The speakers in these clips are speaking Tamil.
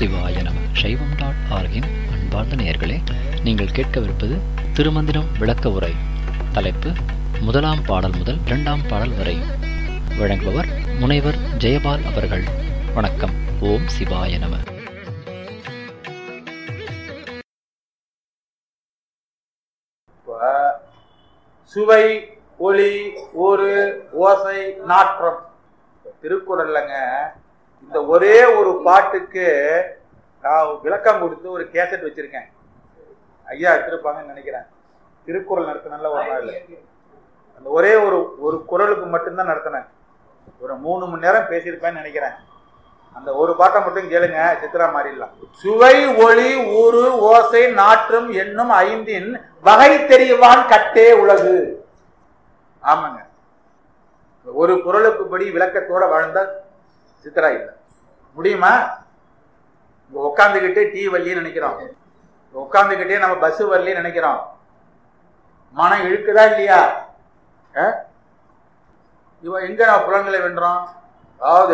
சிவாய நம சைவம் டாட் ஆர்கின் அன்பார்ந்த நேயர்களே நீங்கள் கேட்கவிருப்பது திருமந்திரம் விளக்க உரை தலைப்பு முதலாம் பாடல் முதல் இரண்டாம் பாடல் வரை வழங்குபவர் முனைவர் ஜெயபால் அவர்கள் வணக்கம் ஓம் சிவாய நம இப்ப சுவை ஒளி ஒரு ஓசை நாற்றம் இப்ப திருக்குறள்லங்க இந்த ஒரே ஒரு பாட்டுக்கு நான் விளக்கம் கொடுத்து ஒரு கேசட் வச்சிருக்கேன் ஐயா எடுத்திருப்பாங்கன்னு நினைக்கிறேன் திருக்குறள் நடத்தினால ஒரு நாள் அந்த ஒரே ஒரு ஒரு குரலுக்கு மட்டும்தான் நடத்தினேன் ஒரு மூணு மணி நேரம் பேசியிருப்பேன்னு நினைக்கிறேன் அந்த ஒரு பாட்டை மட்டும் கேளுங்க சித்ரா மாறிடலாம் சுவை ஒளி ஊறு ஓசை நாற்றம் என்னும் ஐந்தின் வகை தெரிவான் கட்டே உலகு ஆமாங்க ஒரு குரலுக்கு படி விளக்கத்தோட வாழ்ந்த சித்ரா இல்லை முடியுமா இங்க உட்காந்துக்கிட்டே டீ வரலின்னு நினைக்கிறோம் உட்காந்துக்கிட்டே நம்ம பஸ் வரலின்னு நினைக்கிறோம் மனம் இழுக்குதா இல்லையா அஹ்? இவன் எங்க நம்ம புலன்களை வென்றோம் அதாவது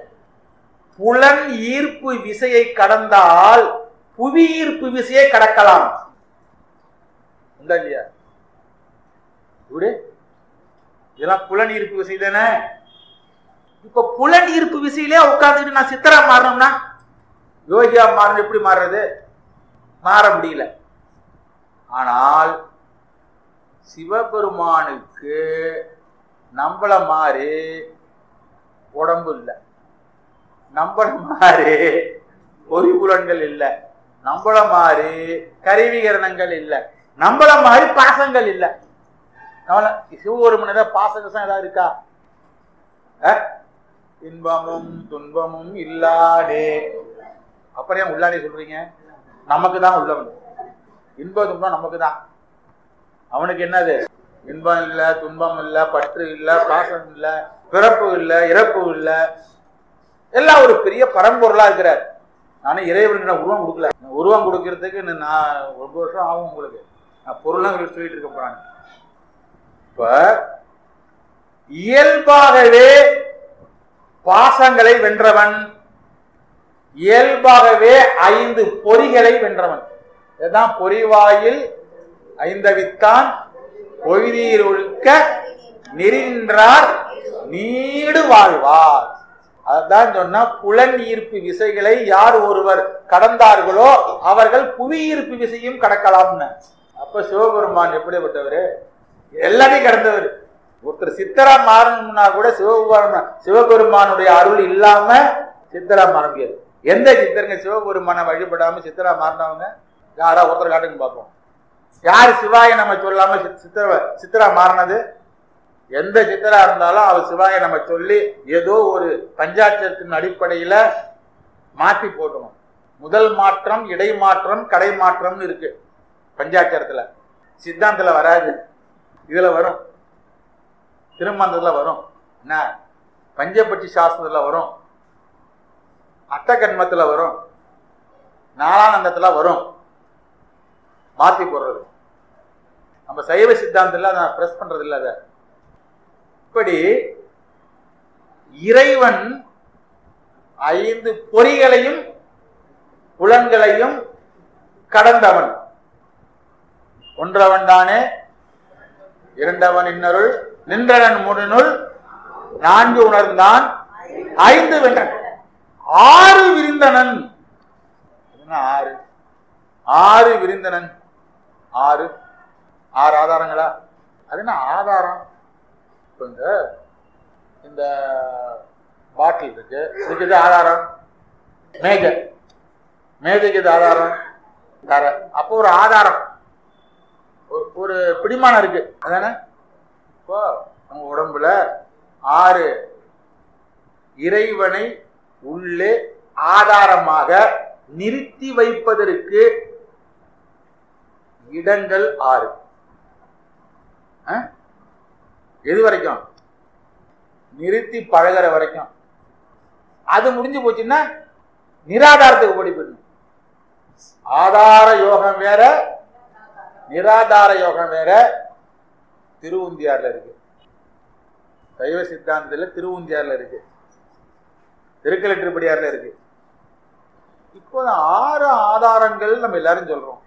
புலன் ஈர்ப்பு விசையை கடந்தால் புவி ஈர்ப்பு விசையை கடக்கலாம் உண்டா இல்லையா இப்படி இதெல்லாம் புலன் ஈர்ப்பு விசை தானே இப்ப புலன் ஈர்ப்பு விசையிலே உட்கார்ந்துட்டு நான் சித்தரா மாறணும்னா யோகியா மாறணும் எப்படி மாறுறது மாற முடியல ஆனால் சிவபெருமானுக்கு நம்மள மாதிரி உடம்பு இல்லை நம்மள மாதிரி பொறிபுலன்கள் இல்லை நம்மள மாதிரி கருவிகரணங்கள் இல்லை நம்மள மாதிரி பாசங்கள் இல்லை நம்மள சிவபெருமன் ஏதாவது பாசகசம் ஏதாவது இருக்கா அஹ்? இன்பமும் துன்பமும் இல்லாடே அப்புறம் ஏன் உள்ளாடே சொல்றீங்க நமக்கு தான் உள்ளவன் இன்ப துன்பம் நமக்கு தான் அவனுக்கு என்னது இன்பம் இல்ல துன்பம் இல்ல பற்று இல்ல பாசம் இல்ல பிறப்பு இல்ல இறப்பு இல்ல எல்லாம் ஒரு பெரிய பரம்பொருளா இருக்கிறார் நானும் இறைவனுக்கு நான் உருவம் கொடுக்கல நான் உருவம் கொடுக்கறதுக்கு இன்னும் நான் ரொம்ப வருஷம் ஆகும் உங்களுக்கு நான் பொருளாக சொல்லிட்டு இருக்க போறாங்க இப்ப இயல்பாகவே பாசங்களை வென்றவன் இயல்பாகவே ஐந்து பொறிகளை வென்றவன் இதுதான் பொறிவாயில் ஐந்தவித்தான் பொய்தீர் ஒழுக்க நெறின்றார் நீடு வாழ்வார் அதான் சொன்னா புலன் ஈர்ப்பு விசைகளை யார் ஒருவர் கடந்தார்களோ அவர்கள் புவி ஈர்ப்பு விசையும் கடக்கலாம்னு அப்ப சிவபெருமான் எப்படிப்பட்டவர் எல்லாத்தையும் கடந்தவர் ஒருத்தர் சித்தரா மாறணும்னா கூட சிவபெருமான் சிவபெருமானுடைய அருள் இல்லாம சித்தரா மாற முடியாது எந்த சித்தருங்க சிவபெருமானை வழிபடாம சித்தரா மாறினவங்க யாரா ஒருத்தர் காட்டுங்க பார்ப்போம் யார் சிவாய நம்ம சொல்லாம சித்- சித்திர சித்திரா மாறினது எந்த சித்திரா இருந்தாலும் அவர் சிவாய நம்ம சொல்லி ஏதோ ஒரு பஞ்சாட்சத்தின் அடிப்படையில மாற்றி போட்டணும் முதல் மாற்றம் இடை மாற்றம் கடை மாற்றம்னு இருக்கு பஞ்சாட்சரத்துல சித்தாந்தத்துல வராது இதுல வரும் திருமந்தத்துல வரும் என்ன பஞ்சபட்சி சாஸ்திரத்துல வரும் அட்டகன்மத்துல வரும் நாளானந்தத்துல வரும் மாத்தி போடுறது நம்ம சைவ சித்தாந்தத்தில் அதை பிரஸ் பண்றது இல்லை அதை இப்படி இறைவன் ஐந்து பொறிகளையும் புலன்களையும் கடந்தவன் ஒன்றவன் தானே இரண்டவன் இன்னருள் நின்றவன் முடனுள் நான்கு உணர்ந்தான் ஐந்து வென்றன் ஆறு விரிந்தனன் என்ன ஆறு ஆறு விரிந்தனன் ஆறு ஆறு ஆதாரங்களா அது என்ன ஆதாரம் இப்போ இந்த இந்த பாட்டில் இருக்கு இதுக்கு இது ஆதாரம் மேஜை மேஜைக்கு இது ஆதாரம் தர அப்போ ஒரு ஆதாரம் ஒரு- ஒரு பிடிமானம் இருக்கு அதானே இப்போ நம்ம உடம்புல ஆறு இறைவனை உள்ளே ஆதாரமாக நிறுத்தி வைப்பதற்கு இடங்கள் ஆறு அஹ்? எது வரைக்கும் நிறுத்தி பழகுற வரைக்கும் அது முடிஞ்சு போச்சுன்னா நிராதாரத்துக்கு ஓடி போயிடணும் ஆதார யோகம் வேற நிராதார யோகம் வேற திருவுந்தியார்ல இருக்கு சைவ சித்தாந்தத்துல திருவுந்தியார்ல இருக்கு திருக்கலெட்டுப்படியார்ல இருக்கு இப்போ ஆறு ஆதாரங்கள் நம்ம எல்லாரும் சொல்றோம்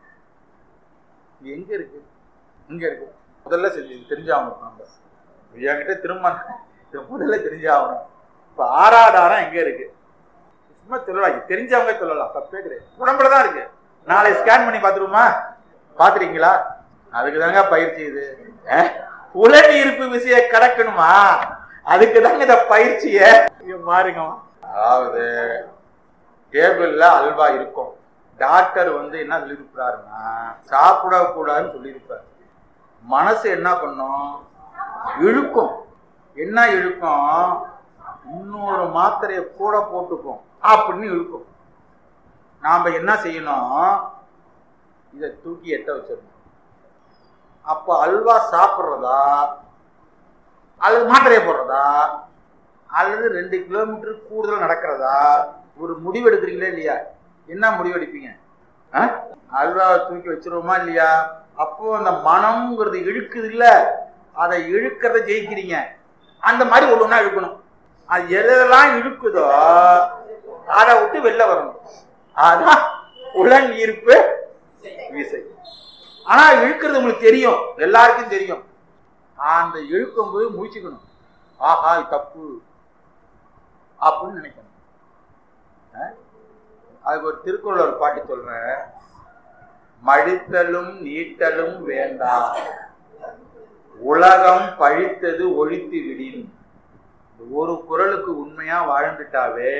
இது எங்க இருக்கு இங்க இருக்கு முதல்ல செஞ்சு தெரிஞ்சாகணும் நம்ம என்கிட்ட திரும்ப இது முதல்ல தெரிஞ்சாகணும் இப்ப ஆறாதாரம் எங்க இருக்கு சும்மா சொல்லலாம் இது தெரிஞ்சவங்க சொல்லலாம் தப்பே கிடையாது உடம்புல தான் இருக்கு நாளை ஸ்கேன் பண்ணி பார்த்துருவோமா பாத்துறீங்களா அதுக்கு தாங்க பயிற்சி இது அஹ்? உலக இருப்பு விசைய கடக்கணுமா அதுக்கு தாங்க இந்த பயிற்சிய இங்க பாருங்க அதாவது டேபிள்ல அல்வா இருக்கும் டாக்டர் வந்து என்ன சொல்லியிருப்பாருன்னா சாப்பிடக்கூடாதுன்னு சொல்லியிருப்பாரு மனசு என்ன பண்ணும் இழுக்கும் என்ன இழுக்கும் இன்னொரு மாத்திரையை கூட போட்டுக்கும் அப்படின்னு இழுக்கும் நாம என்ன செய்யணும் இதை தூக்கி எட்ட வச்சிடணும் அப்ப அல்வா சாப்பிட்றதா அல்லது மாத்திரையை போடுறதா அல்லது ரெண்டு கிலோமீட்டர் கூடுதல் நடக்கிறதா ஒரு முடிவு எடுக்கிறீங்களா இல்லையா என்ன முடிவு எடுப்பீங்க ஆ? அல்வாவை தூக்கி வச்சிருவோமா இல்லையா அப்போ அந்த மனம்ங்கிறது இழுக்குது இல்ல அதை இழுக்கிறத ஜெயிக்கிறீங்க அந்த மாதிரி ஒண்ணு ஒண்ணா இழுக்கணும் அது எதெல்லாம் இழுக்குதோ அதை விட்டு வெளில வரணும் அதான் உலன் ஈர்ப்பு விசை ஆனா இழுக்கிறது உங்களுக்கு தெரியும் எல்லாருக்கும் தெரியும் அந்த இழுக்கும் போது முழிச்சுக்கணும் ஆஹா இது தப்பு அப்படின்னு நினைக்கணும் அஹ்? அதுக்கு ஒரு திருக்குறள் ஒரு பாட்டு சொல்றேன் மடித்தலும் நீட்டலும் வேண்டாம் உலகம் பழித்தது ஒழித்து விடின் இந்த ஒரு குரலுக்கு உண்மையா வாழ்ந்துட்டாவே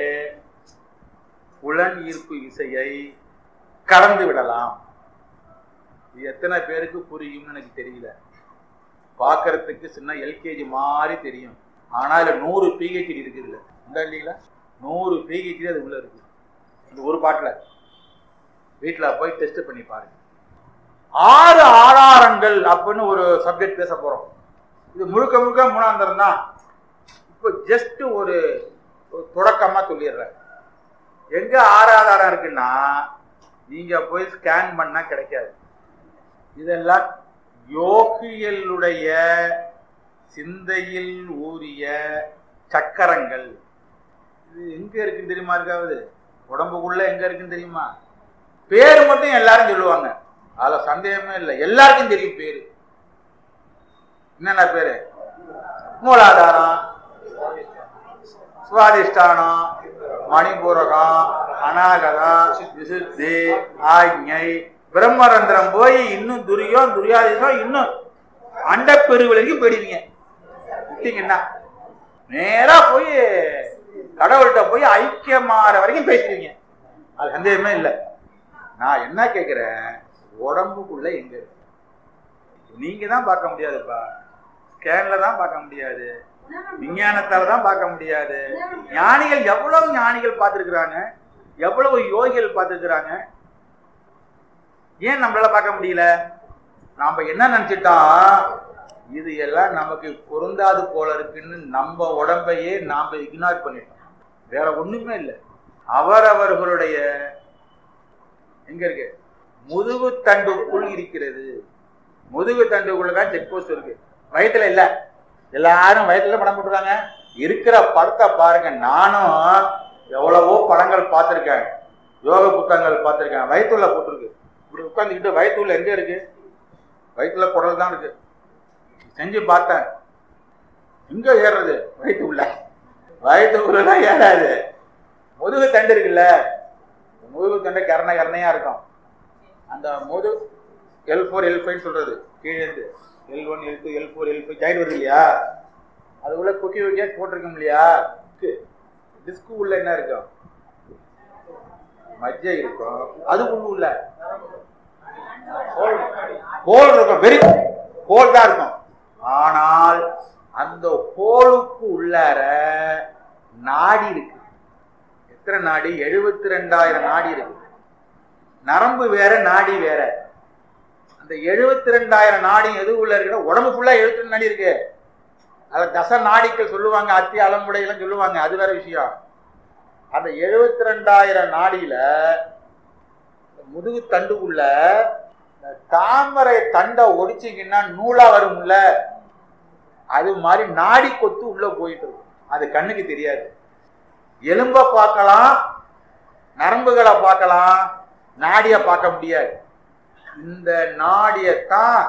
புலன் ஈர்ப்பு விசையை கடந்து விடலாம் இது எத்தனை பேருக்கு புரியும்னு எனக்கு தெரியல பார்க்கறதுக்கு சின்ன எல்கேஜி மாதிரி தெரியும் ஆனா இதுல நூறு பிஹெச்டி இருக்குது இல்ல இந்த இல்லைங்களா நூறு பிஹெச்டி அது உள்ள இருக்கு இந்த ஒரு பாட்டுல வீட்டுல போய் டெஸ்ட் பண்ணி பாருங்க ஆறு ஆதாரங்கள் அப்படின்னு ஒரு சப்ஜெக்ட் பேச போறோம் இது முழுக்க முழுக்க மூணாந்தரம் தான் இப்போ ஜஸ்ட் ஒரு ஒரு தொடக்கமா சொல்லிடுறேன் எங்க ஆறு ஆதாரம் இருக்குன்னா நீங்க போய் ஸ்கேன் பண்ணா கிடைக்காது இதெல்லாம் யோகியலுடைய சிந்தையில் ஊறிய சக்கரங்கள் இது எங்க இருக்குன்னு தெரியுமா இருக்காவது உடம்புக்குள்ள எங்க இருக்குன்னு தெரியுமா பேர் மட்டும் எல்லாரும் சொல்லுவாங்க அதுல சந்தேகமே இல்லை எல்லாருக்கும் தெரியும் பேரு என்னென்ன பேரு மூலாதாரம் சுவாதிஷ்டானம் மணிபூரகம் அநாகதம் விசுத்தி ஆக்ஞை பிரம்மரந்திரம் போய் இன்னும் துரியம் துரியாதீசம் இன்னும் அண்டப்பெரு வரைக்கும் போயிடுவீங்க விட்டீங்கன்னா நேரா போய் கடவுள்கிட்ட போய் ஐக்கியமாற வரைக்கும் பேசுவீங்க அது சந்தேகமே இல்லை நான் என்ன கேட்கிறேன் உடம்புக்குள்ள எங்க இருக்கு நீங்க தான் பார்க்க முடியாதுப்பா ஸ்கேன்ல தான் பார்க்க முடியாது விஞ்ஞானத்தால தான் பார்க்க முடியாது ஞானிகள் எவ்வளவு ஞானிகள் பார்த்துருக்குறாங்க எவ்வளவு யோகிகள் பார்த்துருக்குறாங்க ஏன் நம்மளால பார்க்க முடியல நாம என்ன நினைச்சிட்டோம் இது எல்லாம் நமக்கு பொருந்தாது போல இருக்குன்னு நம்ம உடம்பையே நாம இக்னோர் பண்ணிட்டோம் வேற ஒண்ணுமே இல்லை அவரவர்களுடைய எங்க இருக்கு முதுகு தண்டுக்குள் இருக்கிறது முதுகு தண்டுக்குள்ள தான் செக் போஸ்ட் இருக்கு வயத்துல இல்ல எல்லாரும் வயத்துல படம் போட்டுருக்காங்க இருக்கிற படத்தை பாருங்க நானும் எவ்வளவோ படங்கள் பார்த்திருக்கேன் யோக புத்தகங்கள் பார்த்திருக்கேன் வயிற்றுல போட்டிருக்கு இப்படி உட்காந்துக்கிட்டு வயிற்றுல எங்க இருக்கு வயிற்றுல குடல் தான் இருக்கு செஞ்சு பார்த்தேன் எங்க ஏறுறது வயிற்று உள்ள வயிற்று உள்ள ஏறாது முதுகு தண்டு இருக்குல்ல முதுகு தண்டு கரண கரணையா இருக்கும் அந்த முது எல் ஃபோர் எல் ஃபைவ் சொல்றது கீழே இருந்து L one L two L four L five join வருது இல்லையா அது உள்ள கொக்கி கொக்கியா போட்டிருக்கோம் இல்லையா டிஸ்கு உள்ள என்ன இருக்கும் மஜ்ஜை இருக்கும் அதுக்குள்ள உள்ள ஹோல் இருக்கும் வெரி ஹோல் தான் இருக்கும் ஆனால் அந்த ஹோலுக்கு உள்ளார நாடி இருக்கு எத்தனை நாடி எழுபத்தி ரெண்டாயிரம் நாடி இருக்கு நரம்பு வேற நாடி வேற அந்த எழுபத்தி ரெண்டாயிரம் நாடி எது உள்ள இருக்குன்னா உடம்பு ஃபுல்லா எழுபத்தி நாடி இருக்கு அத தச நாடிகள் சொல்லுவாங்க அத்தி அலம்புடையெல்லாம் சொல்லுவாங்க அது வேற விஷயம் அந்த எழுபத்தி ரெண்டாயிரம் நாடியில முதுகு தண்டுக்குள்ள இந்த தாமரை தண்டை ஒடிச்சிங்கன்னா நூலா வரும்ல அது மாதிரி நாடி கொத்து உள்ள போயிட்டு இருக்கும் அது கண்ணுக்கு தெரியாது எலும்ப பார்க்கலாம் நரம்புகளை பார்க்கலாம் நாடிய பார்க்க முடியாது இந்த நாடியத்தான்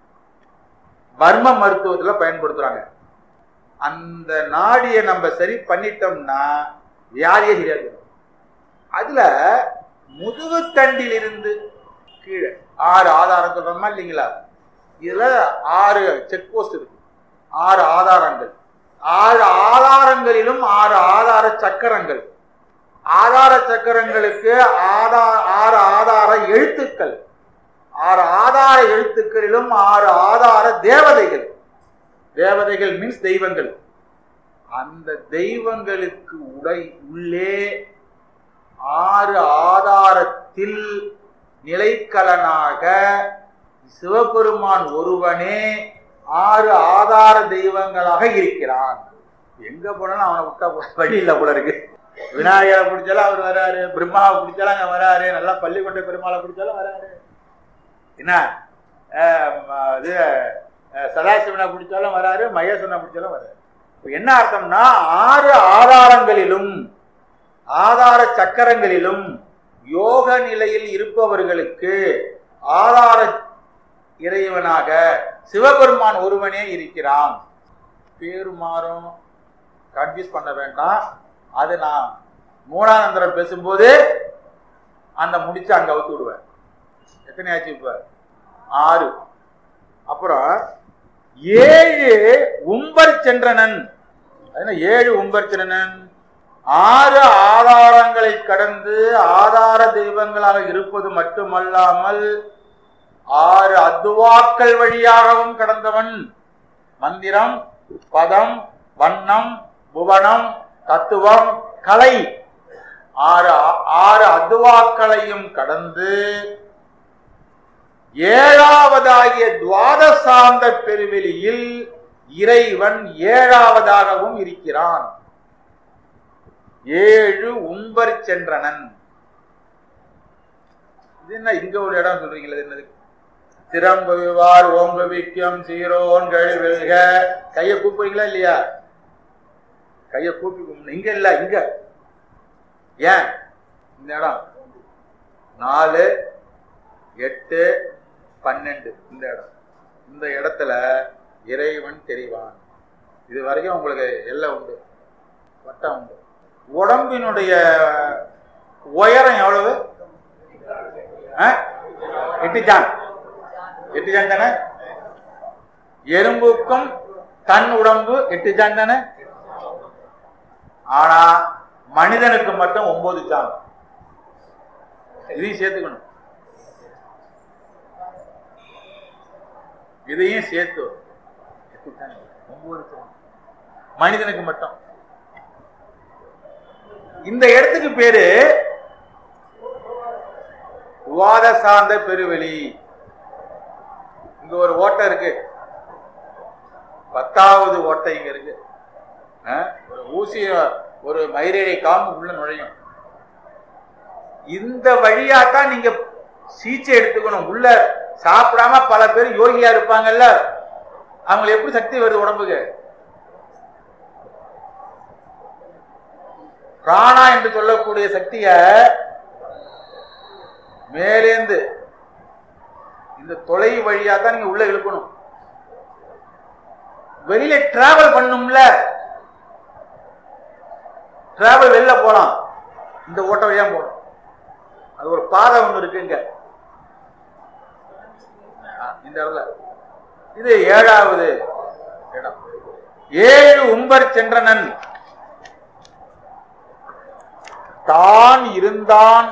வர்ம மருத்துவத்துல பயன்படுத்துறாங்க அந்த நாடியை நம்ம சரி பண்ணிட்டோம்னா வியாதியே தெரியாது அதுல முதுகுத்தண்டில் இருந்து கீழே ஆறு ஆதாரம் சொல்றோமா இல்லைங்களா இதுல ஆறு செக் போஸ்ட் இருக்கு ஆறு ஆதாரங்கள் ஆறு ஆதாரங்களிலும் ஆறு ஆதார சக்கரங்கள் ஆதார சக்கரங்களுக்கு ஆதா ஆறு ஆதார எழுத்துக்கள் ஆறு ஆதார எழுத்துக்களிலும் ஆறு ஆதார தேவதைகள் தேவதைகள் மீன்ஸ் தெய்வங்கள் அந்த தெய்வங்களுக்கு உடை உள்ளே ஆறு ஆதாரத்தில் நிலைக்கலனாக சிவபெருமான் ஒருவனே ஆறு ஆதார தெய்வங்களாக இருக்கிறான் எங்க போனாலும் அவனை விட்டா போ- வழி இல்லை போல இருக்கு விநாயகரை பிடிச்சாலும் அவர் வராரு பிரம்மாவை பிடிச்சாலும் அங்க வராரு நல்லா பள்ளிக்கொண்டை பெருமாளை பிடிச்சாலும் வராரு என்ன அஹ் ம- இது அஹ் சதாசிவனை பிடிச்சாலும் வராரு மகேஸ்வரனை பிடிச்சாலும் வராரு இப்ப என்ன அர்த்தம்னா ஆறு ஆதாரங்களிலும் ஆதார சக்கரங்களிலும் யோக நிலையில் இருப்பவர்களுக்கு ஆதார இறைவனாக சிவபெருமான் ஒருவனே இருக்கிறான் பேரு மாறும் கன்ஃபியூஸ் பண்ண வேண்டாம் அது நான் மூணானந்தரம் பேசும்போது அந்த முடிச்சு அங்க அவுத்து விடுவேன் எத்தனை ஆச்சு இப்ப ஆறு அப்புறம் ஏழு உம்பர் சென்றனன் அது என்ன ஏழு உம்பர் சென்றனன் ஆறு ஆதாரங்களை கடந்து ஆதார தெய்வங்களாக இருப்பது மட்டுமல்லாமல் ஆறு அத்துவாக்கள் வழியாகவும் கடந்தவன் மந்திரம் பதம் வண்ணம் புவனம் தத்துவம் கலை ஆறு ஆறு அத்துவாக்களையும் கடந்து ஏழாவதாகிய துவாதசாந்த பெருவெளியில் இறைவன் ஏழாவதாகவும் இருக்கிறான் ஏழு உம்பர் சென்றனன் இது என்ன இங்க ஒரு இடம் சொல்றீங்களா இது என்னது திறம்புவார் ஓங்குவிக்கும் சீரோன்கள் வெல்க கைய கூப்பிடுறீங்களா இல்லையா கைய கூப்பி கும்பிடணும். இங்க இல்ல இங்க ஏன் இந்த இடம் நாலு எட்டு பன்னெண்டு இந்த இடம் இந்த இடத்துல இறைவன் தெரிவான் இது வரைக்கும் உங்களுக்கு எல்லாம் உண்டு வட்டம் உண்டு உடம்பினுடைய உயரம் எவ்வளவு ஆ? எட்டு ஜான் எட்டு ஜான் தானே எறும்புக்கும் தன் உடம்பு எட்டு ஜான் தானே ஆனா மனிதனுக்கு மட்டும் ஒன்பது ஜான் இதையும் சேர்த்துக்கணும் இதையும் சேர்த்து எட்டு ஜான், ஒன்பது ஜான். மனிதனுக்கு மட்டும் இந்த இடத்துக்கு பேரு விவாத சார்ந்த பெருவெளி இங்க ஒரு ஓட்டை இருக்கு பத்தாவது ஓட்டை இங்க இருக்கு ஆ? ஒரு ஊசிய ஒரு மயிரடை காம்பு உள்ள நுழையும் இந்த வழியா தான் நீங்க சீச்சை எடுத்துக்கணும் உள்ள சாப்பிடாம பல பேர் யோகியா இருப்பாங்கல்ல அவங்களுக்கு எப்படி சக்தி வருது உடம்புக்கு பிராணா என்று சொல்லக்கூடிய சக்திய மேலேந்து இந்த தொலை வழியா தான் நீங்க உள்ள இழுக்கணும் வெளியில டிராவல் பண்ணும்ல டிராவல் வெளில போலாம் இந்த ஓட்ட வழியா போகணும் அது ஒரு பாதை ஒண்ணு இருக்குங்க ஆ, இந்த இடத்துல இது ஏழாவது இடம் ஏழு உம்பர் சென்றனன் தான் இருந்தான்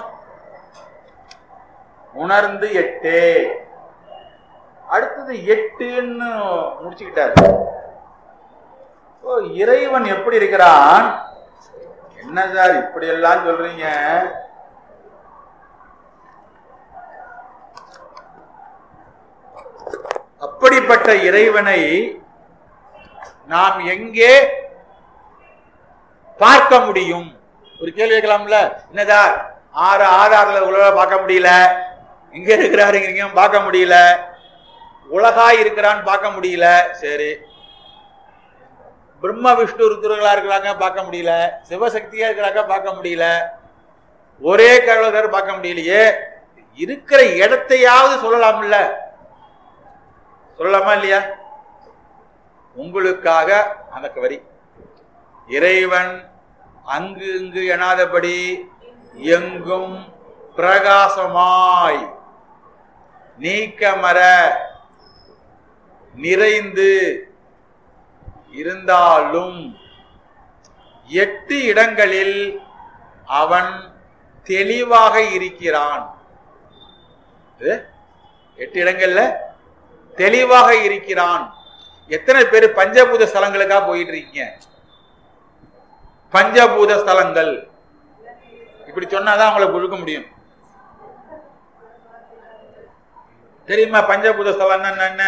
உணர்ந்து எட்டே அடுத்தது எட்டுன்னு முடிச்சுக்கிட்டாரு ஓ இறைவன் எப்படி இருக்கிறான் என்ன சார் இப்படி எல்லாம் சொல்றீங்க அப்படிப்பட்ட இறைவனை நாம் எங்கே பார்க்க முடியும் ஒரு கேள்வி கேட்கலாம்ல என்னதா ஆறு ஆதாரத்துல உலக பார்க்க முடியல இங்க இருக்கிறாருங்கிறீங்க பார்க்க முடியல உலகாய் இருக்கிறான்னு பார்க்க முடியல சரி பிரம்ம விஷ்ணு ருத்ரர்களா இருக்கிறாங்க பார்க்க முடியல சிவசக்தியா இருக்கிறாங்க பார்க்க முடியல ஒரே கடவுளர் பார்க்க முடியலையே இருக்கிற இடத்தையாவது சொல்லலாம்ல சொல்லலாமா இல்லையா உங்களுக்காக அந்த வரி இறைவன் அங்கு இங்கு எனாதபடி எங்கும் பிரகாசமாய் நீக்கமர நிறைந்து இருந்தாலும் எட்டு இடங்களில் அவன் தெளிவாக இருக்கிறான் இது, எட்டு இடங்கள்ல தெளிவாக இருக்கிறான் எத்தனை பேர் பஞ்சபூத ஸ்தலங்களுக்காக போயிட்டு இருக்கீங்க பஞ்சபூத ஸ்தலங்கள் இப்படி சொன்னாதான் அவங்களை கொடுக்க முடியும் தெரியுமா பஞ்சபூத ஸ்தலம் என்ன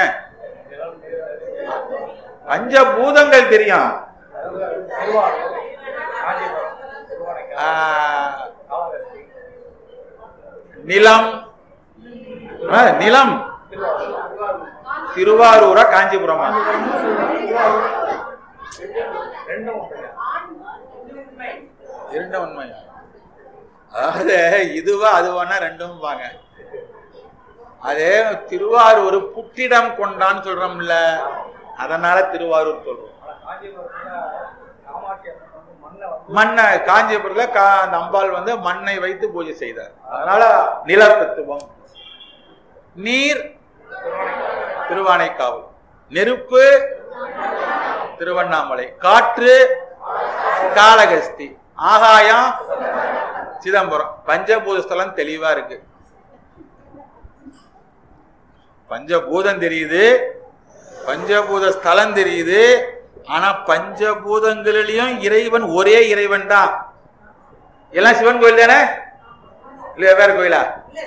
பஞ்சபூதங்கள் தெரியும் ஆ, நிலம் ஆ, நிலம் திருவாரூரா காஞ்சிபுரமா இரண்டும் உண்மையா அதாவது இதுவா அதுவானா ரெண்டும் வாங்க அதே திருவாரூர் புட்டிடம் கொண்டான்னு சொல்றோம்ல அதனால திருவாரூர் சொல்றோம் மண்ணை காஞ்சிபுரத்துல கா- அந்த அம்பாள் வந்து மண்ணை வைத்து பூஜை செய்தார் அதனால நிலத்தத்துவம் நீர் திருவானைக்காவல் நெருப்பு திருவண்ணாமலை காற்று காளகஸ்தி ஆகாயம் சிதம்பரம் பஞ்சபூத ஸ்தலம் தெளிவா இருக்கு பஞ்சபூதம் தெரியுது பஞ்சபூத ஸ்தலம் தெரியுது ஆனா பஞ்சபூதங்களிலையும் இறைவன் ஒரே இறைவன் தான் எல்லாம் சிவன் கோயில் தானே இல்ல வேற கோயிலா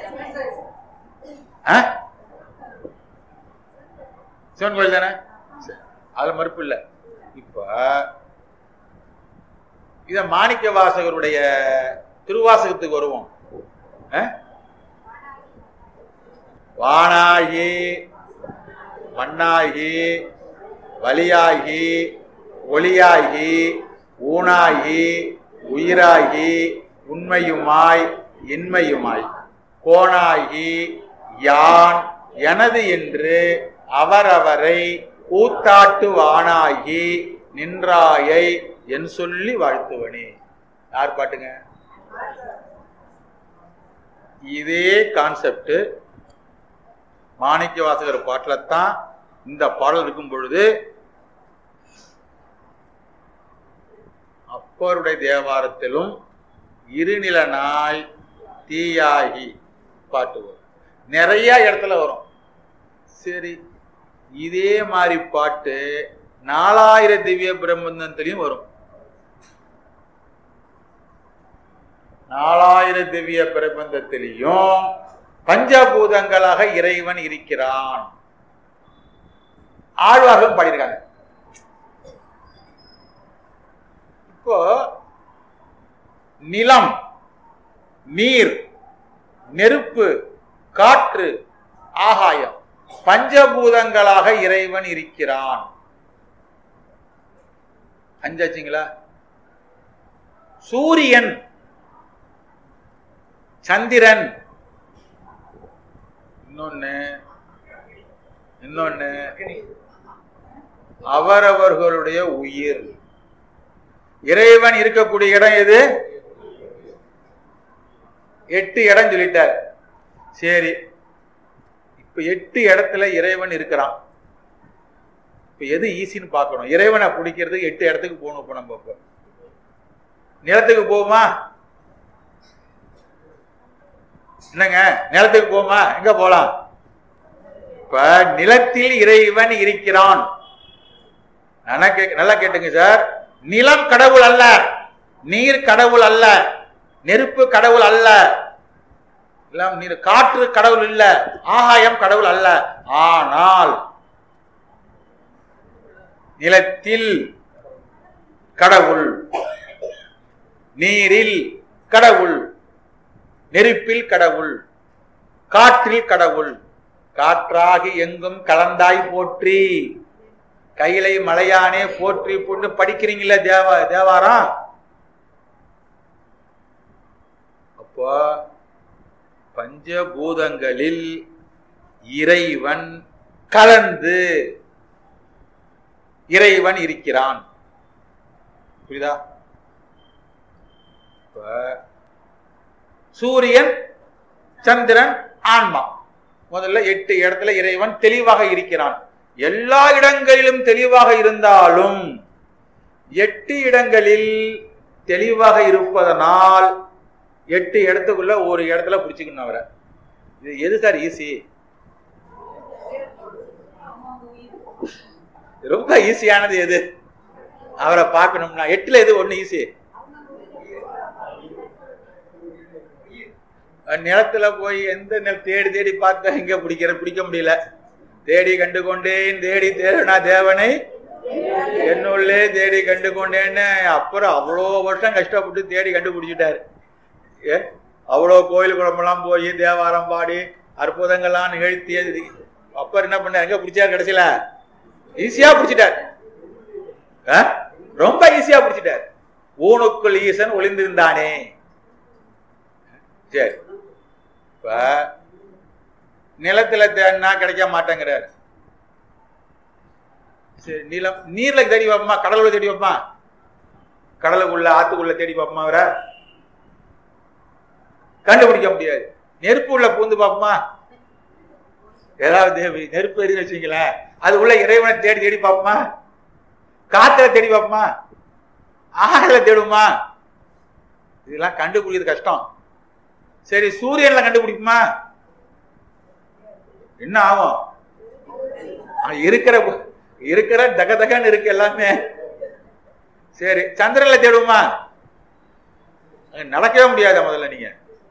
ஆ? சிவன் கோயில் தானே சரி. அதுல மறுப்பு இல்ல இப்ப இத மாணிக்க வாசகருடைய திருவாசகத்துக்கு வருவோம் ஆ? வானாகி மண்ணாகி வலியாகி ஒளியாகி ஊனாகி உயிராகி உண்மையுமாய் இன்மையுமாய் கோணாகி யான் எனது என்று அவரவரை கூத்தாட்டுவானாகி நின்றாயை என் சொல்லி வாழ்த்துவனே யார் பாட்டுங்க இதே கான்செப்ட் மாணிக்க வாசகர் பாட்டில தான் இந்த பாடல் இருக்கும் பொழுது அப்பருடைய தேவாரத்திலும் இருநில நாய் தீயாகி பாட்டு வரும் நிறைய இடத்துல வரும் சரி இதே மாதிரி பாட்டு நாலாயிர திவ்ய பிரபந்தத்திலையும் வரும் நாலாயிர திவ்ய பிரபந்தத்திலையும் பஞ்சபூதங்களாக இறைவன் இருக்கிறான் ஆழ்வார்களும் பாடியிருக்காங்க இப்போ நிலம் நீர் நெருப்பு காற்று ஆகாயம் பஞ்சபூதங்களாக இறைவன் இருக்கிறான் அஞ்சாச்சுங்களா சூரியன் சந்திரன் இன்னொன்னு இன்னொன்னு அவரவர்களுடைய உயிர் இறைவன் இருக்கக்கூடிய இடம் எது எட்டு இடம் சொல்லிட்டார் சரி இப்ப எட்டு இடத்துல இறைவன் இருக்கிறான் இப்ப எது ஈஸின்னு பார்க்கணும் இறைவனை பிடிக்கிறதுக்கு எட்டு இடத்துக்கு போகணும் இப்ப நம்ம இப்ப நிலத்துக்கு போகுமா என்னங்க நிலத்துக்கு போமா எங்க போலாம் இப்ப நிலத்தில் இறைவன் இருக்கிறான் நல்லா கே- நல்லா கேட்டுங்க சார் நிலம் கடவுள் அல்ல நீர் கடவுள் அல்ல நெருப்பு கடவுள் அல்ல எல்லாம் நீர் காற்று கடவுள் இல்ல ஆகாயம் கடவுள் அல்ல ஆனால் நிலத்தில் கடவுள் நீரில் கடவுள் நெருப்பில் கடவுள் காற்றில் கடவுள் காற்றாகி எங்கும் கலந்தாய் போற்றி கையிலை மலையானே போற்றி பொண்ணு படிக்கிறீங்களா தேவா தேவாரம் அப்போ பஞ்சபூதங்களில் இறைவன் கலந்து இறைவன் இருக்கிறான் புரியுதா இப்ப சூரியன் சந்திரன் ஆன்மா முதல்ல எட்டு இடத்துல இறைவன் தெளிவாக இருக்கிறான் எல்லா இடங்களிலும் தெளிவாக இருந்தாலும் எட்டு இடங்களில் தெளிவாக இருப்பதனால் எட்டு இடத்துக்குள்ள ஒரு இடத்துல பிடிச்சிக்கணும் அவரை இது எது சார் ஈஸி ரொம்ப ஈஸியானது எது அவரை பார்க்கணும்னா எட்டுல எது ஒண்ணு ஈஸி நிலத்துல போய் எந்த நில தேடி தேடி பார்த்தா இங்க பிடிக்கிற பிடிக்க முடியல தேடி கண்டு கொண்டேன் தேடி தேடனா தேவனை என்னுள்ளே தேடி கண்டு கொண்டேன்னு அப்புறம் அவ்வளோ வருஷம் கஷ்டப்பட்டு தேடி கண்டுபிடிச்சிட்டாரு ஏ அவ்வளோ கோயில் குழம்பெல்லாம் போய் தேவாரம் பாடி அற்புதங்கள்லாம் நிகழ்த்தி அப்புறம் என்ன பண்ண எங்க பிடிச்சார் கடைசியில ஈஸியா பிடிச்சிட்டார் ஆ? ரொம்ப ஈஸியா பிடிச்சிட்டார் ஊனுக்குள் ஈசன் ஒளிந்திருந்தானே சரி இப்ப நிலத்துல தேடினா கிடைக்க மாட்டேங்கிறார் சரி நிலம் நீர்ல தேடி பார்ப்போமா கடலுள்ள தேடி பார்ப்போமா கடலுக்குள்ள ஆத்துக்குள்ள தேடி பார்ப்போமா அவரை கண்டுபிடிக்க முடியாது நெருப்பு உள்ள பூந்து பார்ப்போமா ஏதாவது தேவி- நெருப்பு எரிஞ்சு வச்சுங்களேன் அது உள்ள இறைவனை தேடி தேடி பார்ப்போமா காத்துல தேடி பார்ப்போமா ஆறுல தேடுமா இதெல்லாம் கண்டுபிடிக்கிறது கஷ்டம் சரி சூரியன்ல கண்டுபிடிக்குமா என்ன ஆகும் அங்க இருக்கிற இருக்கிற தக தகன்னு இருக்கு எல்லாமே சரி சந்திரன்ல தேடுவோமா அங்க நடக்கவே முடியாது முதல்ல நீங்க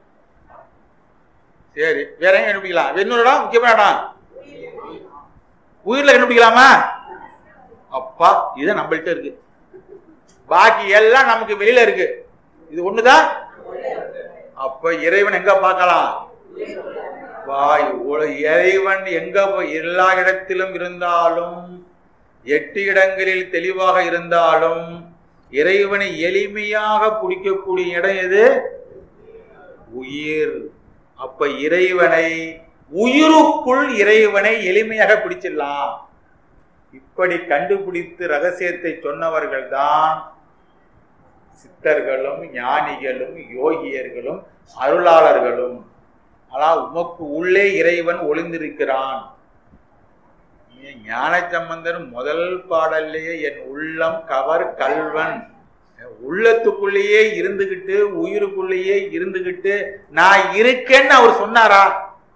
சரி வேற எங்க கண்டுபிடிக்கலாம் இன்னொரு இடம் முக்கியமான இடம் உயிர்ல கண்டுபிடிக்கலாமா அப்பா இது நம்மள்ட்ட இருக்கு பாக்கி எல்லாம் நமக்கு வெளியில இருக்கு இது ஒண்ணுதான் அப்ப இறைவன் எங்க பார்க்கலாம் வாய் உல- இறைவன் எங்க போ- எல்லா இடத்திலும் இருந்தாலும் எட்டு இடங்களில் தெளிவாக இருந்தாலும் இறைவனை எளிமையாக பிடிக்கக்கூடிய இடம் எது உயிர் அப்ப இறைவனை உயிருக்குள் இறைவனை எளிமையாக பிடிச்சிடலாம் இப்படி கண்டுபிடித்து ரகசியத்தை சொன்னவர்கள் தான் சித்தர்களும் ஞானிகளும் யோகியர்களும் அருளாளர்களும் ஆனால் உமக்கு உள்ளே இறைவன் ஒளிந்திருக்கிறான் ஞான சம்பந்தர் முதல் பாடல்லையே என் உள்ளம் கவர் கல்வன் உள்ளத்துக்குள்ளேயே இருந்துகிட்டு உயிருக்குள்ளேயே இருந்துகிட்டு நான் இருக்கேன்னு அவர் சொன்னாரா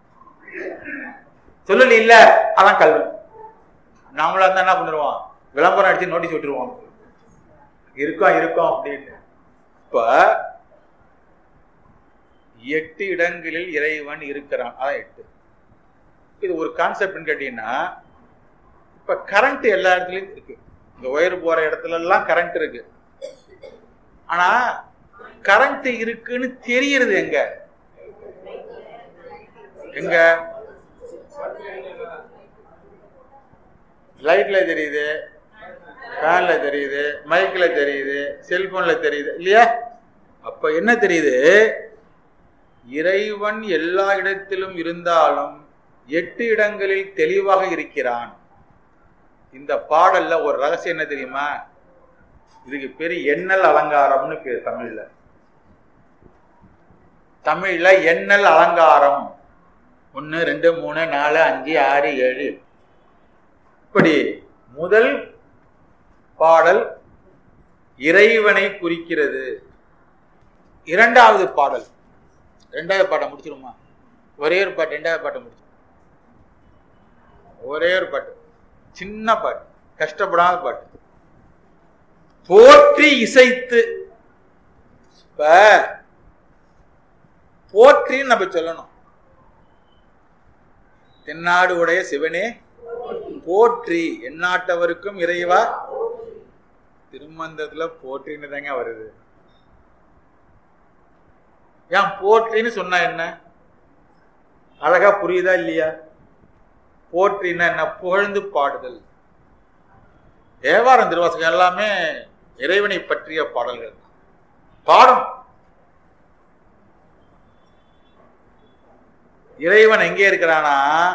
சொல்லல இல்ல அதான் கல்வன் நம்மளா இருந்தா என்ன பண்ணிடுவோம் விளம்பரம் அடிச்சு நோட்டீஸ் விட்டுருவோம் இருக்கோம் இருக்கோம் அப்படின்னு இப்ப எட்டு இடங்களில் இறைவன் இருக்கிறான் அதான் எட்டு இது ஒரு கான்செப்ட்னு கேட்டீங்கன்னா இப்ப கரண்ட் எல்லா இடத்துலயும் இருக்கு இந்த ஒயர் போற இடத்துல எல்லாம் கரண்ட் இருக்கு ஆனா கரண்ட் இருக்குன்னு தெரியறது எங்க எங்க லைட்ல தெரியுது ஃபேன்ல தெரியுது மைக்ல தெரியுது செல்போன்ல தெரியுது இல்லையா அப்ப என்ன தெரியுது இறைவன் எல்லா இடத்திலும் இருந்தாலும் எட்டு இடங்களில் தெளிவாக இருக்கிறான் இந்த பாடல்ல ஒரு ரகசியம் என்ன தெரியுமா இதுக்கு பேரு எண்ணல் அலங்காரம்னு பேர் தமிழ்ல தமிழ்ல எண்ணல் அலங்காரம் ஒன்னு ரெண்டு மூணு நாலு அஞ்சு ஆறு ஏழு இப்படி முதல் பாடல் இறைவனை குறிக்கிறது இரண்டாவது பாடல் ரெண்டாவது பாட்டை முடிச்சிருமா ஒரே ஒரு பாட்டு ரெண்டாவது பாட்டை முடிச்சு ஒரே ஒரு பாட்டு சின்ன பாட்டு கஷ்டப்படாத பாட்டு போற்றி இசைத்து இப்ப போற்றின்னு நம்ம சொல்லணும் தென்னாடு உடைய சிவனே போற்றி எந்நாட்டவருக்கும் இறைவா திருமந்தத்துல போற்றின்னு தாங்க வருது ஏன் போற்றின்னு சொன்னா என்ன அழகா புரியுதா இல்லையா போற்றின்னா என்ன புகழ்ந்து பாடுதல் தேவாரம் திருவாசகம் எல்லாமே இறைவனை பற்றிய பாடல்கள் தான். பாடம் இறைவன் எங்கே இருக்கிறானா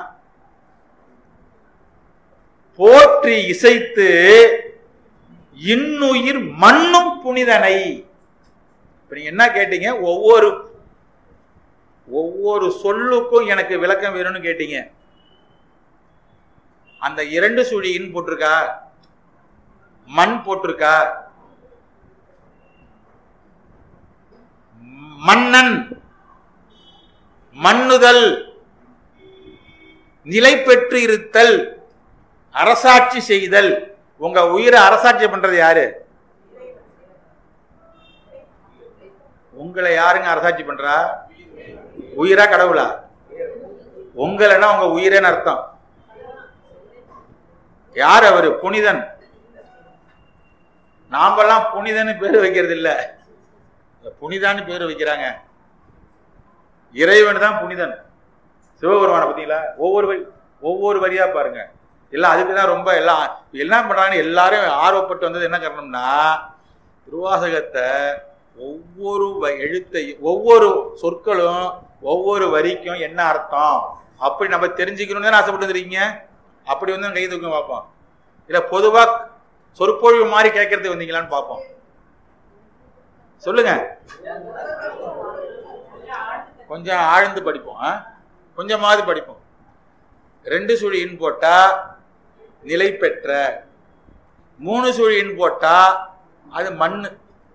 போற்றி இசைத்து இன்னுயிர் மண்ணும் புனிதனை இப்ப நீங்க என்ன கேட்டீங்க ஒவ்வொரு ஒவ்வொரு சொல்லுக்கும் எனக்கு விளக்கம் வேணும்னு கேட்டீங்க அந்த இரண்டு சுழி இன் போட்டிருக்கா மண் போட்டிருக்கா மன்னன் மண்ணுதல் நிலை பெற்று இருத்தல் அரசாட்சி செய்தல் உங்க உயிரை அரசாட்சி பண்றது யாரு உங்களை யாருங்க அரசாட்சி பண்றா உயிரா கடவுளா உங்களைன்னா உங்க உயிரேன்னு அர்த்தம் யார் அவரு புனிதன் நாமெல்லாம் புனிதன்னு பேர் வைக்கிறது இல்ல புனிதான்னு பேர் வைக்கிறாங்க இறைவன் தான் புனிதன் சிவபெருமான பார்த்தீங்களா ஒவ்வொரு வரி ஒவ்வொரு வரியா பாருங்க எல்லாம் அதுக்கு தான் ரொம்ப எல்லாம் என்ன பண்றாங்கன்னு எல்லாரும் ஆர்வப்பட்டு வந்தது என்ன காரணம்னா திருவாசகத்தை ஒவ்வொரு வ- எழுத்தை ஒவ்வொரு சொற்களும் ஒவ்வொரு வரிக்கும் என்ன அர்த்தம் அப்படி நம்ம தெரிஞ்சுக்கணும்னு தானே ஆசைப்பட்டு வந்திருக்கீங்க அப்படி வந்து கை தூக்கம் பார்ப்போம் இல்ல பொதுவா சொற்பொழிவு மாதிரி கேட்கறதுக்கு வந்தீங்களான்னு பார்ப்போம் சொல்லுங்க கொஞ்சம் ஆழ்ந்து படிப்போம் ஆ? கொஞ்சமாவது படிப்போம் ரெண்டு சுழி இன் போட்டா நிலை பெற்ற மூணு சுழி இன் போட்டா அது மண்ணு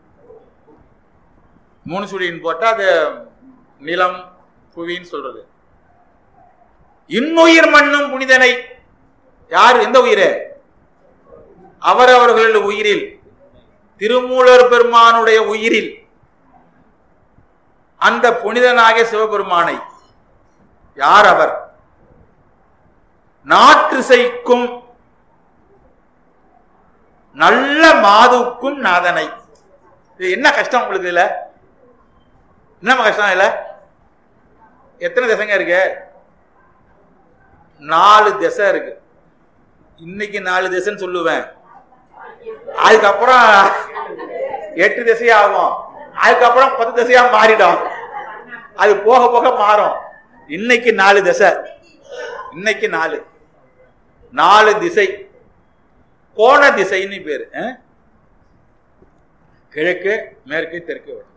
மூணு சுழி இன் போட்டா அது நிலம் புவின்னு சொல்றது இன்னுயிர் மண்ணும் புனிதனை யார் எந்த உயிரே அவரவர்கள் உயிரில் திருமூலர் பெருமானுடைய உயிரில் அந்த புனிதனாகிய சிவபெருமானை யார் அவர் நாற்றிசைக்கும் நல்ல மாதுக்கும் நாதனை இது என்ன கஷ்டம் உங்களுக்கு இதுல என்ன கஷ்டம் இல்ல எத்தனை திசைங்க இருக்கு நாலு திசை இருக்கு இன்னைக்கு நாலு திசைன்னு சொல்லுவேன் அதுக்கப்புறம் எட்டு திசை ஆகும் அதுக்கப்புறம் பத்து திசையா மாறிடும் அது போக போக மாறும் இன்னைக்கு நாலு திசை இன்னைக்கு நாலு நாலு திசை கோண திசைன்னு பேரு அஹ்? கிழக்கு மேற்கு தெற்கு வடக்கு.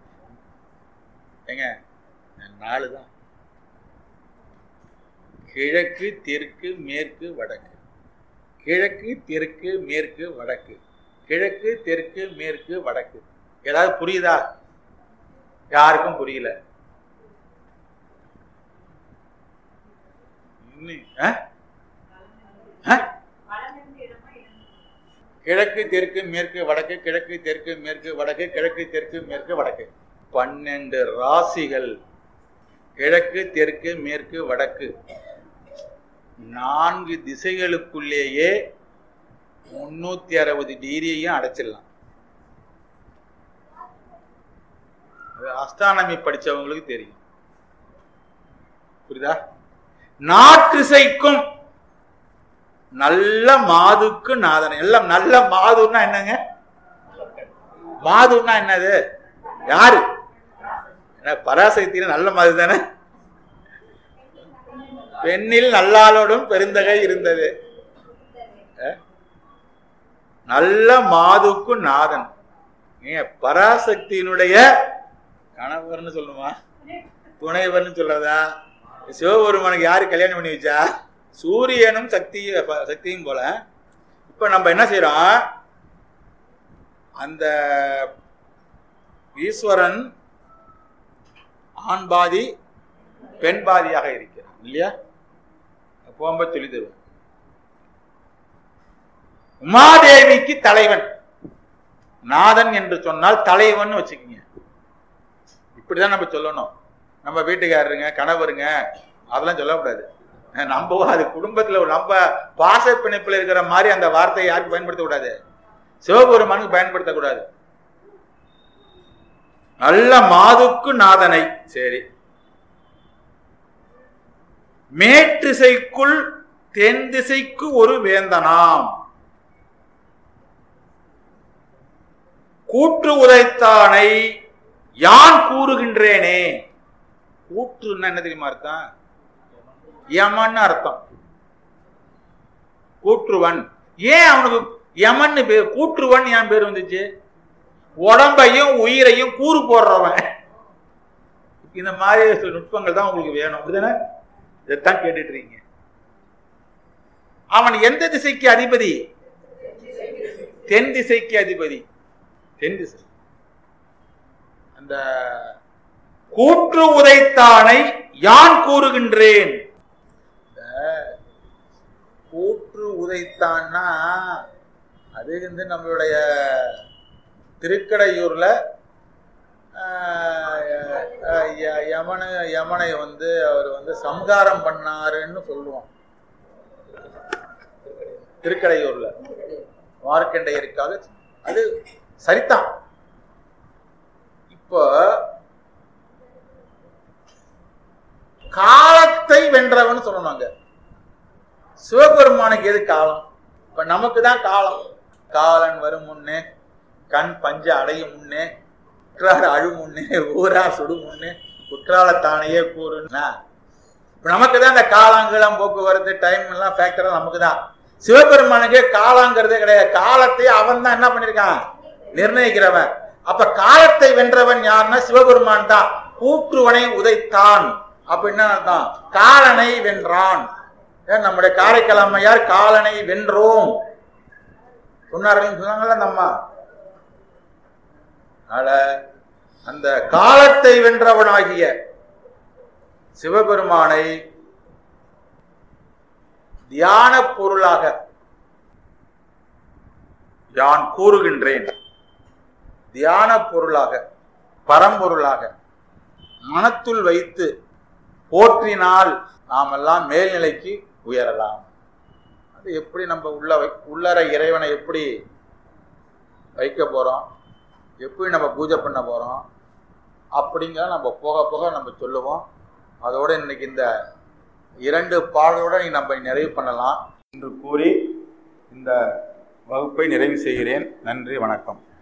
ஏங்க நாலு தான் கிழக்கு தெற்கு மேற்கு வடக்கு கிழக்கு தெற்கு மேற்கு வடக்கு கிழக்கு தெற்கு மேற்கு வடக்கு ஏதாவது புரியுதா யாருக்கும் புரியல இன்னும், ஆ? ஆ? கிழக்கு தெற்கு மேற்கு வடக்கு கிழக்கு தெற்கு மேற்கு வடக்கு கிழக்கு தெற்கு மேற்கு வடக்கு பன்னெண்டு ராசிகள் கிழக்கு தெற்கு மேற்கு வடக்கு நான்கு திசைகளுக்குள்ளேயே முன்னூத்தி அறுபது டிகிரியையும் அடைச்சிடலாம் அது அஸ்ட்ரானமி படிச்சவங்களுக்கு தெரியும் புரியுதா நாற்றிசைக்கும் நல்ல மாதுக்கு நாதனை எல்லாம் நல்ல மாதுன்னா என்னங்க மாதுன்னா என்னது யாரு என்ன பராசக்தியில நல்ல மாது தானே பெண்ணில் நல்லாளோடும் பெருந்தகை இருந்தது அஹ்? நல்ல மாதுக்கு நாதன் ஏங்க பராசக்தியினுடைய கணவர்னு சொல்லுமா துணைவர்னு சொல்றதா சிவபெருமானுக்கு யாரு கல்யாணம் பண்ணி வச்சா சூரியனும் சக்தி சக்தியும் போல இப்ப நம்ம என்ன செய்யறோம் அந்த ஈஸ்வரன் ஆண் பாதி பெண் பாதியாக இருக்கிறான் இல்லையா போம்ப சொல்லி தருவேன் உமாதேவிக்கு தலைவன் நாதன் என்று சொன்னால் தலைவன் வச்சுக்கோங்க இப்படிதான் நம்ம சொல்லணும் நம்ம வீட்டுக்காரருங்க கணவருங்க அதெல்லாம் சொல்லக்கூடாது நம்ம அது குடும்பத்துல ஒரு நம்ம பாச பிணைப்புல இருக்கிற மாதிரி அந்த வார்த்தையை யாருக்கு பயன்படுத்தக்கூடாது சிவபெருமானுக்கு பயன்படுத்தக்கூடாது நல்ல மாதுக்கு நாதனை சரி மேற்றிசைக்குள் தென் திசைக்கு ஒரு வேந்தனாம் கூற்று உதைத்தானை யான் கூறுகின்றேனே கூற்றுன்னா என்ன தெரியுமா அர்த்தம் யமன்னு அர்த்தம் கூற்றுவன் ஏன் அவனுக்கு யமன்னு பேர் கூற்றுவன் ஏன் பேர் வந்துச்சு உடம்பையும் உயிரையும் கூறு போடுறவன் இந்த மாதிரி சில நுட்பங்கள் தான் உங்களுக்கு வேணும் அப்படிதானே இதைத்தான் கேட்டுட்டு இருக்கீங்க அவன் எந்த திசைக்கு அதிபதி தென் திசைக்கு அதிபதி தென் திசை அந்த கூற்று உதைத்தானை யான் கூறுகின்றேன் இந்த கூற்று உதைத்தான்னா அது வந்து நம்மளுடைய திருக்கடையூர்ல ஆஹ், அஹ், ய- யமனை யமனை வந்து அவர் வந்து சம்ஹாரம் பண்ணாருன்னு சொல்லுவோம் திருக்கடையூர்ல மார்க்கண்டையருக்காக அது சரிதான் இப்போ காலத்தை வென்றவன் சொல்லணுங்க சிவபெருமானுக்கு எது காலம் இப்ப நமக்கு தான் காலம் காலன் வரும் முன்னே கண் பஞ்ச அடையும் முன்னே குற்றால அழு முன்னே ஊரா சுடு முன்னே குற்றாலத்தானையே கூறுன்னா இப்ப நமக்கு தான் இந்த காலாங்கலம் போக்குவரத்து டைம் எல்லாம் ஃபேக்டர் நமக்கு தான் சிவபெருமானுக்கு காலாங்கிறதே கிடையாது காலத்தை அவன் தான் என்ன பண்ணிருக்கான் நிர்ணயிக்கிறவன் அப்ப காலத்தை வென்றவன் யாருன்னா சிவபெருமான் தான் கூற்றுவனை உதைத்தான் அப்படின்னா அர்த்தம் காலனை வென்றான் ஏன் நம்முடைய காரைக்கால் அம்மையார் காலனை வென்றோம் சொன்னார்கள் சொன்னாங்கல்ல அந்த அம்மா அதனால அந்த காலத்தை வென்றவனாகிய சிவபெருமானை தியான பொருளாக யான் கூறுகின்றேன் தியான பொருளாக பரம்பொருளாக மனத்துள் வைத்து போற்றினால் நாமெல்லாம் மேல்நிலைக்கு உயரலாம் அது எப்படி நம்ம உள்ள வை உள்ளற இறைவனை எப்படி வைக்க போறோம் எப்படி நம்ம பூஜை பண்ண போறோம் அப்படிங்கிற நம்ம போக போக நம்ம சொல்லுவோம் அதோட இன்னைக்கு இந்த இரண்டு பாடலோட நீ நம்ம நிறைவு பண்ணலாம் என்று கூறி இந்த வகுப்பை நிறைவு செய்கிறேன் நன்றி வணக்கம்